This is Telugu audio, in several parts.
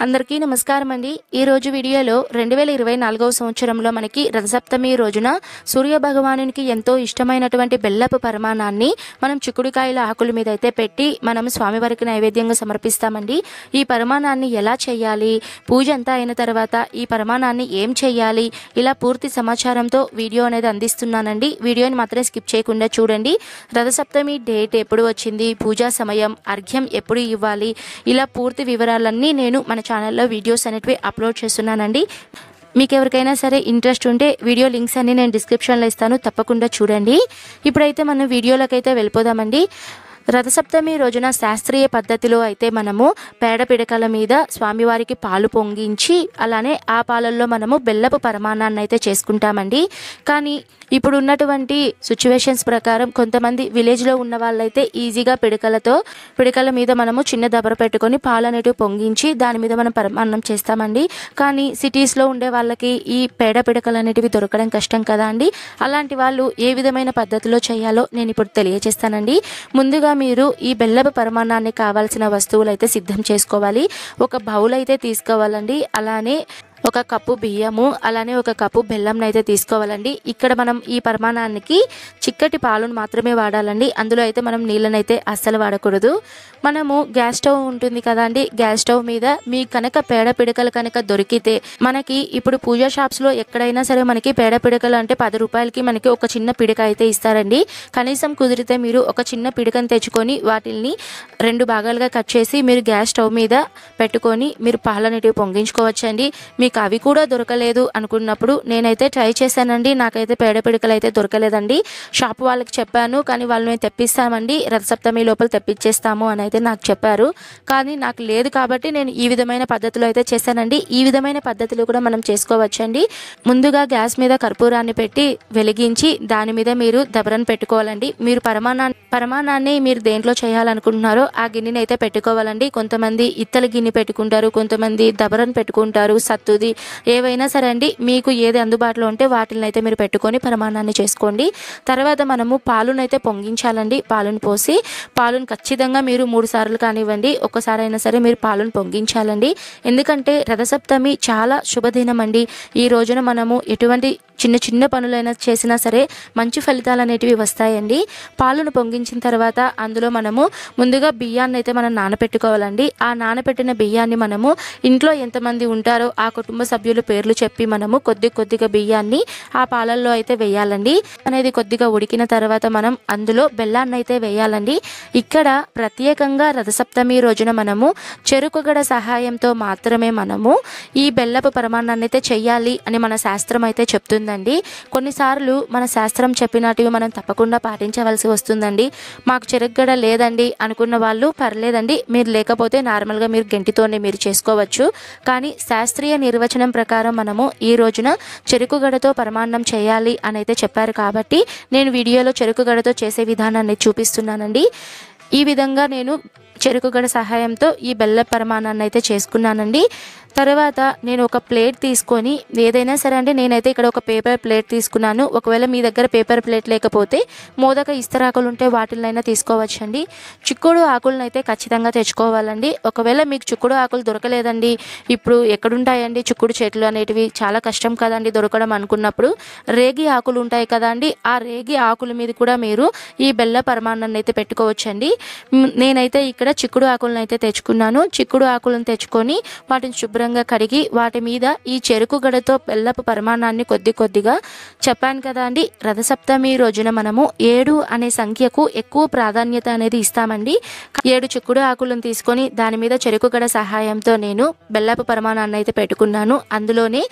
అందరికీ నమస్కారం అండి ఈ రోజు వీడియోలో రెండు వేల ఇరవై నాలుగవ సంవత్సరంలో మనకి రథసప్తమి రోజున సూర్య భగవానునికి ఎంతో ఇష్టమైనటువంటి బెల్లపు పరమాణాన్ని మనం చిక్కుడుకాయల ఆకుల మీద అయితే పెట్టి మనం స్వామివారికి నైవేద్యంగా సమర్పిస్తామండి ఈ పరమాణాన్ని ఎలా చేయాలి పూజ అంతా అయిన తర్వాత ఈ పరమాణాన్ని ఏం చేయాలి ఇలా పూర్తి సమాచారంతో వీడియో అనేది అందిస్తున్నానండి వీడియోని మాత్రం స్కిప్ చేయకుండా చూడండి రథసప్తమి డేట్ ఎప్పుడు వచ్చింది పూజా సమయం అర్ఘ్యం ఎప్పుడు ఇవ్వాలి ఇలా పూర్తి వివరాలన్నీ నేను మన ఛానల్లో వీడియోస్ అనేటివి అప్లోడ్ చేస్తున్నానండి మీకు ఎవరికైనా సరే ఇంట్రెస్ట్ ఉంటే వీడియో లింక్స్ అన్ని నేను డిస్క్రిప్షన్లో ఇస్తాను తప్పకుండా చూడండి ఇప్పుడైతే మనం వీడియోలోకి అయితే వెళ్ళిపోదామండి రథసప్తమి రోజున శాస్త్రీయ పద్ధతిలో అయితే మనము పేడ పిడకల మీద స్వామివారికి పాలు పొంగించి అలానే ఆ పాలల్లో మనము బెల్లపు పరమాణాన్ని అయితే చేసుకుంటామండి కానీ ఇప్పుడు ఉన్నటువంటి సిచ్యువేషన్స్ ప్రకారం కొంతమంది విలేజ్లో ఉన్న వాళ్ళైతే ఈజీగా పిడకలతో పిడకల మీద మనము చిన్న దబర పెట్టుకొని పాలు అనేటివి పొంగించి దాని మీద మనం పరమాన్నం చేస్తామండి కానీ సిటీస్లో ఉండే వాళ్ళకి ఈ పేడ పిడకలు అనేటివి దొరకడం కష్టం కదా అండి అలాంటి వాళ్ళు ఏ విధమైన పద్ధతిలో చేయాలో నేను ఇప్పుడు తెలియజేస్తానండి ముందుగా మీరు ఈ బెల్లపు పరమాన్నాన్ని కావాల్సిన వస్తువులు అయితే సిద్ధం చేసుకోవాలి ఒక బౌల్ అయితే తీసుకోవాలండి అలానే ఒక కప్పు బియ్యము అలానే ఒక కప్పు బెల్లంని అయితే తీసుకోవాలండి ఇక్కడ మనం ఈ పరిమాణానికి చిక్కటి పాలను మాత్రమే వాడాలండి అందులో అయితే మనం నీళ్ళని అయితే అస్సలు వాడకూడదు మనము గ్యాస్ స్టవ్ ఉంటుంది కదా అండి గ్యాస్ స్టవ్ మీద మీ కనుక పేడ పిడకలు కనుక దొరికితే మనకి ఇప్పుడు పూజా షాప్స్లో ఎక్కడైనా సరే మనకి పేడ పిడకలు అంటే పది రూపాయలకి మనకి ఒక చిన్న పిడక అయితే ఇస్తారండి కనీసం కుదిరితే మీరు ఒక చిన్న పిడకను తెచ్చుకొని వాటిని రెండు భాగాలుగా కట్ చేసి మీరు గ్యాస్ స్టవ్ మీద పెట్టుకొని మీరు పాలనేటివి పొంగించుకోవచ్చండి మీకు అవి కూడా దొరకలేదు అనుకున్నప్పుడు నేనైతే ట్రై చేశానండి నాకైతే పేడ పిడకలు అయితే దొరకలేదండి షాప్ వాళ్ళకి చెప్పాను కానీ వాళ్ళు మేము తెప్పిస్తామండి రథసప్తమి లోపల తెప్పించేస్తాము అని అయితే నాకు చెప్పారు కానీ నాకు లేదు కాబట్టి నేను ఈ విధమైన పద్ధతిలో అయితే చేశానండి ఈ విధమైన పద్ధతిలో కూడా మనం చేసుకోవచ్చండి ముందుగా గ్యాస్ మీద కర్పూరాన్ని పెట్టి వెలిగించి దాని మీద మీరు దబరను పెట్టుకోవాలండి మీరు పరమాణాన్ని పరమాణాన్ని మీరు దేంట్లో చేయాలనుకుంటున్నారో ఆ గిన్నెని అయితే పెట్టుకోవాలండి కొంతమంది ఇత్తల గిన్నె పెట్టుకుంటారు కొంతమంది దబరను పెట్టుకుంటారు సత్తుది ఏవైనా సరే అండి మీకు ఏది అందుబాటులో ఉంటే వాటిని అయితే మీరు పెట్టుకొని పరమాణాన్ని చేసుకోండి తర్వాత మనము పాలునైతే పొంగించాలండి పాలను పోసి పాలను ఖచ్చితంగా మీరు మూడు సార్లు కానివ్వండి ఒక్కసారి అయినా సరే మీరు పాలను పొంగించాలండి ఎందుకంటే రథసప్తమి చాలా శుభదినం అండి ఈ రోజున మనము ఎటువంటి చిన్న చిన్న పనులైనా చేసినా సరే మంచి ఫలితాలు అనేటివి వస్తాయండి పాలను పొంగించిన తర్వాత అందులో మనము ముందుగా బియ్యాన్ని అయితే మనం నానపెట్టుకోవాలండి ఆ నానపెట్టిన బియ్యాన్ని మనము ఇంట్లో ఎంతమంది ఉంటారో ఆ కుటుంబ సభ్యుల పేర్లు చెప్పి మనము కొద్ది కొద్దిగా బియ్యాన్ని ఆ పాలల్లో అయితే వేయాలండి అనేది కొద్దిగా ఉడికిన తర్వాత మనం అందులో బెల్లాన్ని అయితే వేయాలండి ఇక్కడ ప్రత్యేకంగా రథసప్తమి రోజున మనము చెరుకుగడ సహాయంతో మాత్రమే మనము ఈ బెల్లపు పరమాన్నాన్ని అయితే చెయ్యాలి అని మన శాస్త్రం అయితే చెప్తుందండి కొన్నిసార్లు మన శాస్త్రం చెప్పినట్టుగా మనం తప్పకుండా పాటించవలసి వస్తుందండి మాకు చెరుకుగడ లేదండి అనుకున్న వాళ్ళు పర్లేదండి మీరు లేకపోతే నార్మల్గా మీరు గెంటితోనే మీరు చేసుకోవచ్చు కానీ శాస్త్రీయ నిర్వచనం ప్రకారం మనము ఈ రోజున చెరుకుగడతో పరమాన్నం చేయాలి అని అయితే చెప్పారు కాబట్టి నేను వీడియోలో చెరుకుగడతో చేసే విధానాన్ని చూపిస్తున్నానండి ఈ విధంగా నేను చెరుకుగడ సహాయంతో ఈ బెల్ల పరమాణాన్ని అయితే చేసుకున్నానండి తర్వాత నేను ఒక ప్లేట్ తీసుకొని ఏదైనా సరే అంటే నేనైతే ఇక్కడ ఒక పేపర్ ప్లేట్ తీసుకున్నాను ఒకవేళ మీ దగ్గర పేపర్ ప్లేట్ లేకపోతే మోదక ఇస్తరాకులు ఉంటే వాటినైనా తీసుకోవచ్చండి చిక్కుడు ఆకులను అయితే ఖచ్చితంగా తెచ్చుకోవాలండి ఒకవేళ మీకు చిక్కుడు ఆకులు దొరకలేదండి ఇప్పుడు ఎక్కడుంటాయండి చిక్కుడు చెట్లు అనేటివి చాలా కష్టం కదండి దొరకడం అనుకున్నప్పుడు రేగి ఆకులు ఉంటాయి కదండి ఆ రేగి ఆకుల మీద కూడా మీరు ఈ బెల్ల పరమాన్నాన్ని అయితే పెట్టుకోవచ్చండి మ్, నేనైతే ఇక్కడ చిక్కుడు ఆకులను అయితే తెచ్చుకున్నాను చిక్కుడు ఆకులను తెచ్చుకొని వాటిని శుభ్రంగా కడిగి వాటి మీద ఈ చెరుకు గడతో బెల్లపు పరిమాణాన్ని కొద్ది కొద్దిగా చెప్పాను కదా అండి రథసప్తమి రోజున మనము ఏడు అనే సంఖ్యకు ఎక్కువ ప్రాధాన్యత అనేది ఇస్తామండి ఏడు చిక్కుడు ఆకులను తీసుకొని దాని మీద చెరుకు గడ సహాయంతో నేను బెల్లపు పరిమాణాన్ని అయితే పెట్టుకున్నాను అందులోనే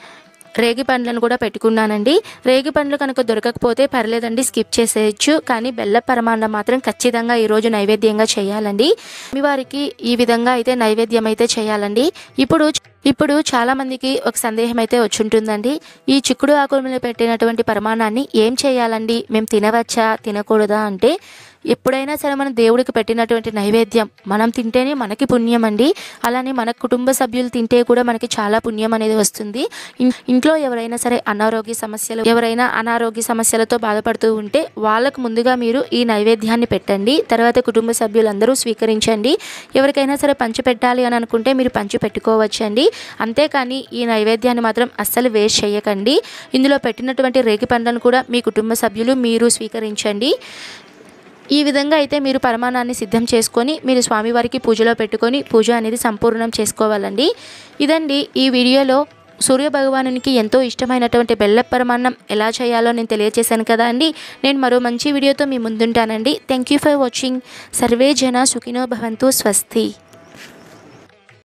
రేగి పండ్లను కూడా పెట్టుకున్నానండి రేగి పండ్లు కనుక దొరకకపోతే పర్లేదండి స్కిప్ చేసేయచ్చు కానీ బెల్ల పరమాన్నం మాత్రం ఖచ్చితంగా ఈరోజు నైవేద్యంగా చేయాలండి మీ వారికి ఈ విధంగా అయితే నైవేద్యం అయితే చేయాలండి ఇప్పుడు ఇప్పుడు చాలా మందికి ఒక సందేహం అయితే వచ్చుంటుందండి ఈ చిక్కుడు ఆకుల మీద పెట్టినటువంటి పరిమాణాన్ని ఏం చేయాలండి మేము తినవచ్చా తినకూడదా అంటే ఎప్పుడైనా సరే మనం దేవుడికి పెట్టినటువంటి నైవేద్యం మనం తింటేనే మనకి పుణ్యం అండి అలానే మన కుటుంబ సభ్యులు తింటే కూడా మనకి చాలా పుణ్యం అనేది వస్తుంది ఇన్- ఇంట్లో ఎవరైనా సరే అనారోగ్య సమస్యలు ఎవరైనా అనారోగ్య సమస్యలతో బాధపడుతూ ఉంటే వాళ్ళకు ముందుగా మీరు ఈ నైవేద్యాన్ని పెట్టండి తర్వాత కుటుంబ సభ్యులందరూ స్వీకరించండి ఎవరికైనా సరే పంచి పెట్టాలి అని అనుకుంటే మీరు పంచి పెట్టుకోవచ్చండి అంతేకాని ఈ నైవేద్యాన్ని మాత్రం అస్సలు వేస్ట్ చేయకండి ఇందులో పెట్టినటువంటి రేగి పండ్లను కూడా మీ కుటుంబ సభ్యులు మీరు స్వీకరించండి ఈ విధంగా అయితే మీరు పరమాణాన్ని సిద్ధం చేసుకొని మీరు స్వామివారికి పూజలో పెట్టుకొని పూజ అనేది సంపూర్ణం చేసుకోవాలండి ఇదండి ఈ వీడియోలో సూర్య భగవానునికి ఎంతో ఇష్టమైనటువంటి బెల్ల పరమాన్నం ఎలా చేయాలో నేను తెలియజేశాను కదా అండి నేను మరో మంచి వీడియోతో మీ ముందుంటానండి థ్యాంక్ యూ ఫర్ వాచింగ్ సర్వే జన సుఖినో భవంతు స్వస్తి